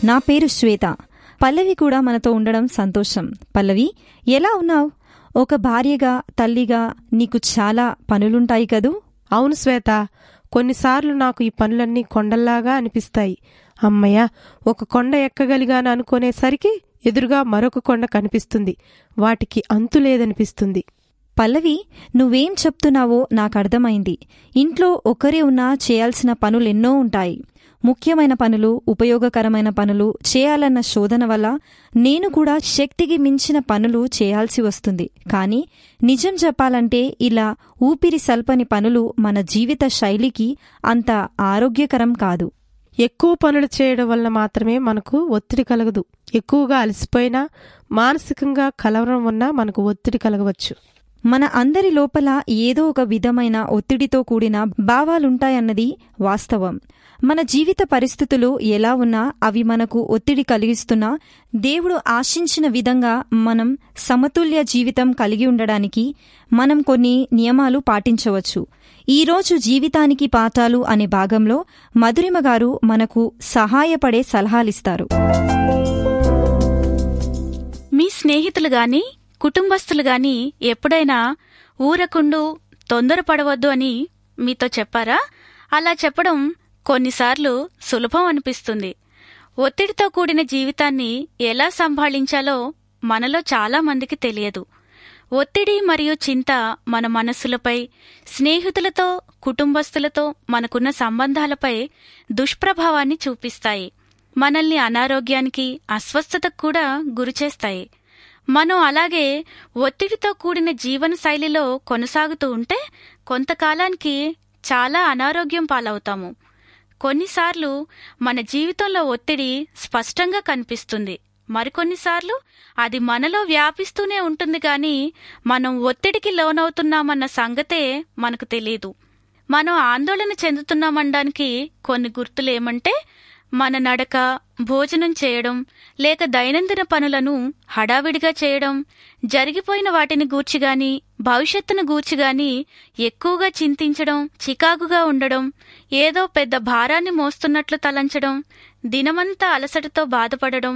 నా పేరు శ్వేత పల్లవి కూడా మనతో ఉండడం సంతోషం పల్లవి ఎలా ఉన్నావు ఒక భార్యగా తల్లిగా నీకు చాలా పనులుంటాయి కదూ అవును శ్వేత కొన్నిసార్లు నాకు ఈ పనులన్నీ కొండల్లాగా అనిపిస్తాయి అమ్మయ్య ఒక కొండ ఎక్కగలిగాను అనుకునేసరికి ఎదురుగా మరొక కొండ కనిపిస్తుంది వాటికి అంతు లేదనిపిస్తుంది పల్లవి నువ్వేం చెప్తున్నావో నాకు అర్థమైంది ఇంట్లో ఒకరే ఉన్నా చేయాల్సిన పనులెన్నో ఉంటాయి ముఖ్యమైన పనులు ఉపయోగకరమైన పనులు చేయాలన్న శోధన వల్ల నేను కూడా శక్తికి మించిన పనులు చేయాల్సి వస్తుంది కానీ నిజం చెప్పాలంటే ఇలా ఊపిరి సల్పని పనులు మన జీవిత శైలికి అంత ఆరోగ్యకరం కాదు ఎక్కువ పనులు చేయడం వల్ల మాత్రమే మనకు ఒత్తిడి కలగదు ఎక్కువగా అలసిపోయినా మానసికంగా కలవరం ఉన్నా మనకు ఒత్తిడి కలగవచ్చు మన అందరి లోపల ఏదో ఒక విధమైన ఒత్తిడితో కూడిన భావాలుంటాయన్నది వాస్తవం మన జీవిత పరిస్థితులు ఎలా ఉన్నా అవి మనకు ఒత్తిడి కలిగిస్తున్నా దేవుడు ఆశించిన విధంగా మనం సమతుల్య జీవితం కలిగి ఉండడానికి మనం కొన్ని నియమాలు పాటించవచ్చు ఈరోజు జీవితానికి పాఠాలు అనే భాగంలో మధురిమ గారు మనకు సహాయపడే సలహాలిస్తారు మీ స్నేహితులు గాని కుటుంబస్తులు గాని ఎప్పుడైనా ఊరకుండు తొందరపడవద్దు అని మీతో చెప్పారా అలా చెప్పడం కొన్నిసార్లు సులభం అనిపిస్తుంది ఒత్తిడితో కూడిన జీవితాన్ని ఎలా సంభాళించాలో మనలో చాలా మందికి తెలియదు ఒత్తిడి మరియు చింత మన మనస్సులపై స్నేహితులతో కుటుంబస్తులతో మనకున్న సంబంధాలపై దుష్ప్రభావాన్ని చూపిస్తాయి మనల్ని అనారోగ్యానికి అస్వస్థతకు కూడా గురిచేస్తాయి మనం అలాగే ఒత్తిడితో కూడిన జీవన శైలిలో కొనసాగుతూ ఉంటే కొంతకాలానికి చాలా అనారోగ్యం పాలవుతాము కొన్నిసార్లు మన జీవితంలో ఒత్తిడి స్పష్టంగా కనిపిస్తుంది మరికొన్నిసార్లు అది మనలో వ్యాపిస్తూనే ఉంటుంది గాని మనం ఒత్తిడికి లోనవుతున్నామన్న సంగతే మనకు తెలియదు మనం ఆందోళన చెందుతున్నామనడానికి కొన్ని గుర్తులేమంటే మన నడక భోజనం చేయడం లేక దైనందిన పనులను హడావిడిగా చేయడం జరిగిపోయిన వాటిని గూర్చిగాని భవిష్యత్తును గూర్చిగాని ఎక్కువగా చింతించడం చికాకుగా ఉండడం ఏదో పెద్ద భారాన్ని మోస్తున్నట్లు తలంచడం దినమంతా అలసటతో బాధపడడం